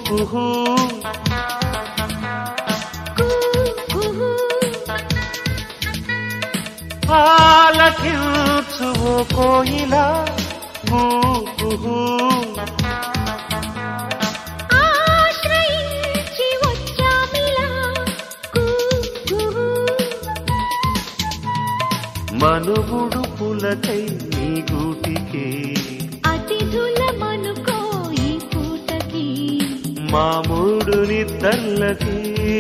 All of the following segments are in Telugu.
కుహూ ఆలకించు ఓ కోయిలా కూ కుహూ ఆశ్రయించి వచ్చామిలా కూ కుహూ మనుగుడు పులకై నీ గూటికి అతిథుల మనుకో ఈ పూటకి మామూడు నిద్దర్లకి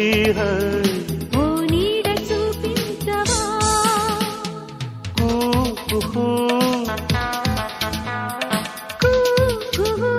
ఓ నీడ చూపించవా కూ కుహూ కూ కుహూ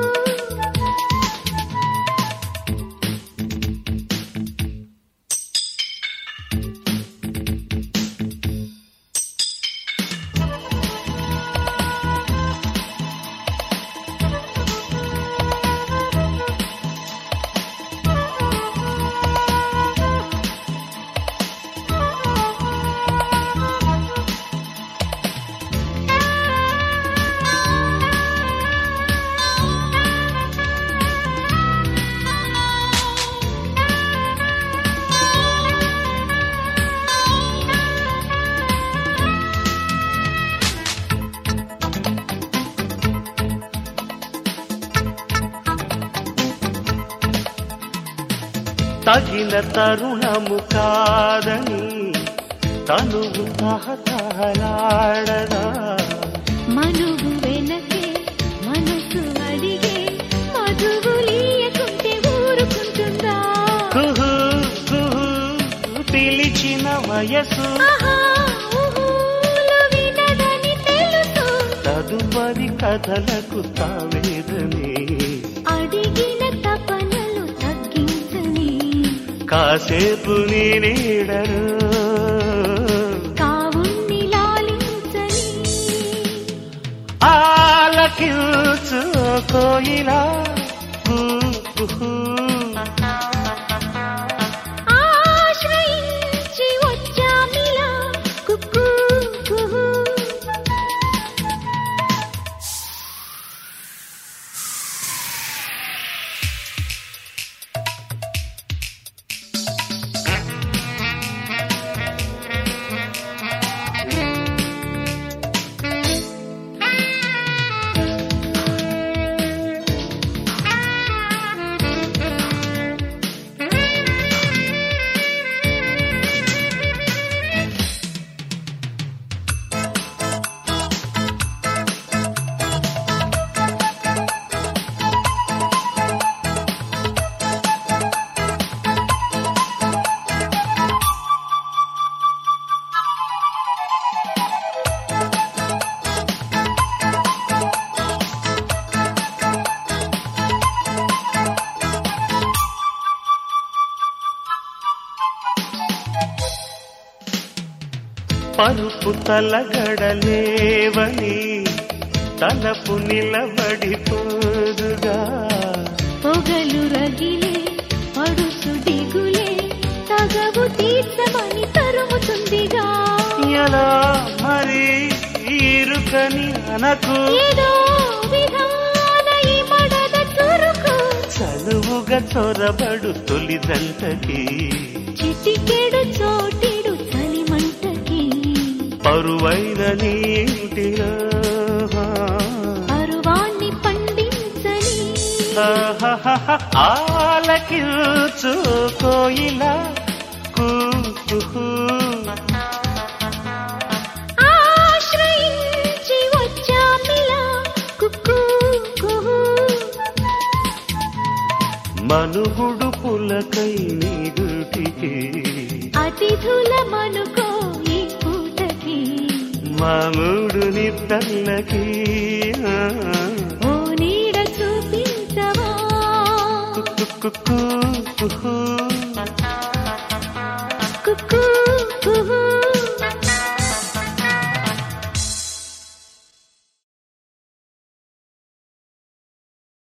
తగిన తరుణము కాదని తనువు తహతలాడదా మనువు వెనకే మనసు అడిగే మధువులీయకుంటే ఊరుకుంటుందా కుహూ కుహూ పిలిచిన వయసు ఆహా, ఊహూలు వినదని తెలుసు తదుపరి కథలకు తావేదని అడిగిన తపనలు తగ్గించని కాసేపు నీ నీడరు కావున్ని లాలించని ఆలకించు కోయిలా కూ కుహూ ఆశ్రయించి వచ్చామిలా కుక్కూ కుహూ పరుపు తలగడలేవని తలపు నిలబడిపోదుగా పొగలు రగిలే పడుసు దిగులే తగవు తీర్చమని తరుముతుందిగా ఎలా మరి ఇరుకని అనకు ఏదో విధాన ఈ మడద చురుకు చలువుగా చొరబడు తొలి దంటకి చిటికెడు చోటిడు చలిమంటకి పరువైన నీటిలో పరువాన్ని పండించని ఆహాహాహా, ఆలకించు కోయిలా కూ కుహూ ఆశ్రయించి వచ్చామిలా కుక్కూ కుహూ మనుగుడు పులకై నీ గుటికి అతిథుల మనుకో ఈ పూటకి మామూడు నిద్దర్లకి ఓ నీడ చూపించవా కుక్కు కుహూ కుక్కూ